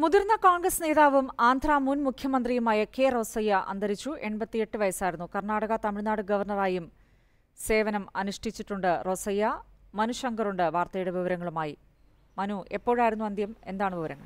മുതിർന്ന കോൺഗ്രസ് നേതാവും ആന്ധ്ര മുൻ മുഖ്യമന്ത്രിയുമായ കെ റോസയ്യ അന്തരിച്ചു എൺപത്തിയെട്ട് വയസ്സായിരുന്നു കർണാടക തമിഴ്നാട് ഗവർണറായും സേവനം അനുഷ്ഠിച്ചിട്ടുണ്ട് റോസയ്യ മനു ശങ്കറുണ്ട് വാർത്തയുടെ വിവരങ്ങളുമായി മനു എപ്പോഴായിരുന്നു അന്ത്യം എന്താണ് വിവരങ്ങൾ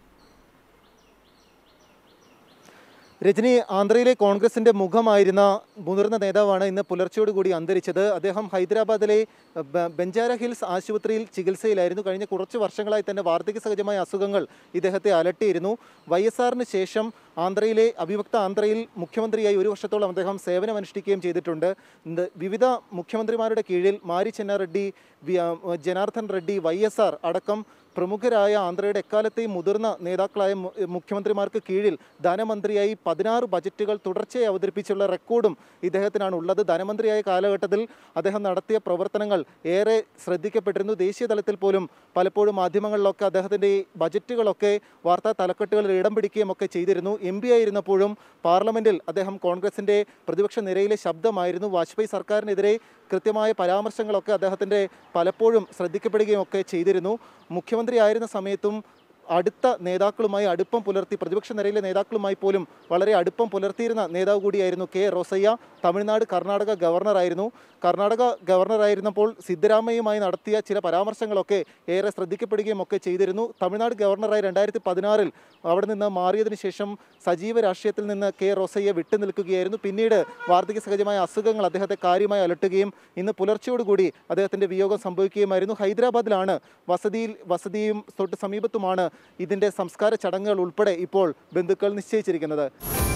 രജനി ആന്ധ്രയിലെ കോൺഗ്രസിന്റെ മുഖമായിരുന്ന മുതിർന്ന നേതാവാണ് ഇന്ന് പുലർച്ചയോടുകൂടി അന്തരിച്ചത് അദ്ദേഹം ഹൈദരാബാദിലെ ബ- ബെഞ്ചാര ഹിൽസ് ആശുപത്രിയിൽ ചികിത്സയിലായിരുന്നു കഴിഞ്ഞ കുറച്ച് വർഷങ്ങളായി തന്നെ വാർദ്ധക്യ സഹജമായ അസുഖങ്ങൾ ഇദ്ദേഹത്തെ അലട്ടിയിരുന്നു വൈ എസ് ആറിന് ശേഷം ആന്ധ്രയിലെ അവിഭക്ത ആന്ധ്രയിൽ മുഖ്യമന്ത്രിയായി ഒരു വർഷത്തോളം അദ്ദേഹം സേവനമനുഷ്ഠിക്കുകയും ചെയ്തിട്ടുണ്ട് ഇത് വിവിധ മുഖ്യമന്ത്രിമാരുടെ കീഴിൽ മാരി ചെന്നാറെഡ്ഡി വി- ആ, Janardhan Reddy Y S R അടക്കം പ്രമുഖരായ ആന്ധ്രയുടെ എക്കാലത്തെയും മുതിർന്ന നേതാക്കളായ മു- മുഖ്യമന്ത്രിമാർക്ക് കീഴിൽ ധനമന്ത്രിയായി പതിനാറ് ബജറ്റുകൾ തുടർച്ചയായി അവതരിപ്പിച്ചുള്ള റെക്കോർഡും ഇദ്ദേഹത്തിനാണ് ഉള്ളത് ധനമന്ത്രിയായ കാലഘട്ടത്തിൽ അദ്ദേഹം നടത്തിയ പ്രവർത്തനങ്ങൾ ഏറെ ശ്രദ്ധിക്കപ്പെട്ടിരുന്നു ദേശീയ തലത്തിൽ പോലും പലപ്പോഴും മാധ്യമങ്ങളിലൊക്കെ അദ്ദേഹത്തിൻ്റെ ഈ ബജറ്റുകളൊക്കെ വാർത്താ തലക്കെട്ടുകളിൽ ഇടം പിടിക്കുകയും ഒക്കെ ചെയ്തിരുന്നു എം പി ആയിരുന്നപ്പോഴും പാർലമെന്റിൽ അദ്ദേഹം കോൺഗ്രസിന്റെ പ്രതിപക്ഷ നിരയിലെ ശബ്ദമായിരുന്നു വാജ്പേയി സർക്കാരിനെതിരെ കൃത്യമായ പരാമർശങ്ങളൊക്കെ അദ്ദേഹത്തിൻ്റെ പലപ്പോഴും ശ്രദ്ധിക്കപ്പെടുകയും ഒക്കെ ചെയ്തിരുന്നു മുഖ്യമന്ത്രി ആയിരുന്ന സമയത്തും അടുത്ത നേതാക്കളുമായി അടുപ്പം പുലർത്തി പ്രതിപക്ഷ നിരയിലെ നേതാക്കളുമായി പോലും വളരെ അടുപ്പം പുലർത്തിയിരുന്ന നേതാവ് കൂടിയായിരുന്നു കെ റോസയ്യ തമിഴ്നാട് കർണാടക ഗവർണറായിരുന്നു കർണാടക ഗവർണറായിരുന്നപ്പോൾ സിദ്ധരാമയ്യയുമായി നടത്തിയ ചില പരാമർശങ്ങളൊക്കെ ഏറെ ശ്രദ്ധിക്കപ്പെടുകയും ഒക്കെ ചെയ്തിരുന്നു തമിഴ്നാട് ഗവർണറായി രണ്ടായിരത്തി പതിനാറിൽ അവിടെ നിന്ന് മാറിയതിനു ശേഷം സജീവ രാഷ്ട്രീയത്തിൽ നിന്ന് കെ റോസയ്യ വിട്ടുനിൽക്കുകയായിരുന്നു പിന്നീട് വാർദ്ധക്യ സഹജമായ അസുഖങ്ങൾ അദ്ദേഹത്തെ കാര്യമായി അലട്ടുകയും ഇന്ന് പുലർച്ചയോടുകൂടി അദ്ദേഹത്തിന്റെ വിയോഗം സംഭവിക്കുകയുമായിരുന്നു ഹൈദരാബാദിലാണ് വസതിയിൽ വസതിയും തൊട്ട് സമീപത്തുമാണ് ഇതിന്റെ സംസ്കാര ചടങ്ങുകൾ ഉൾപ്പെടെ ഇപ്പോൾ ബന്ധുക്കൾ നിശ്ചയിച്ചിരിക്കുന്നത്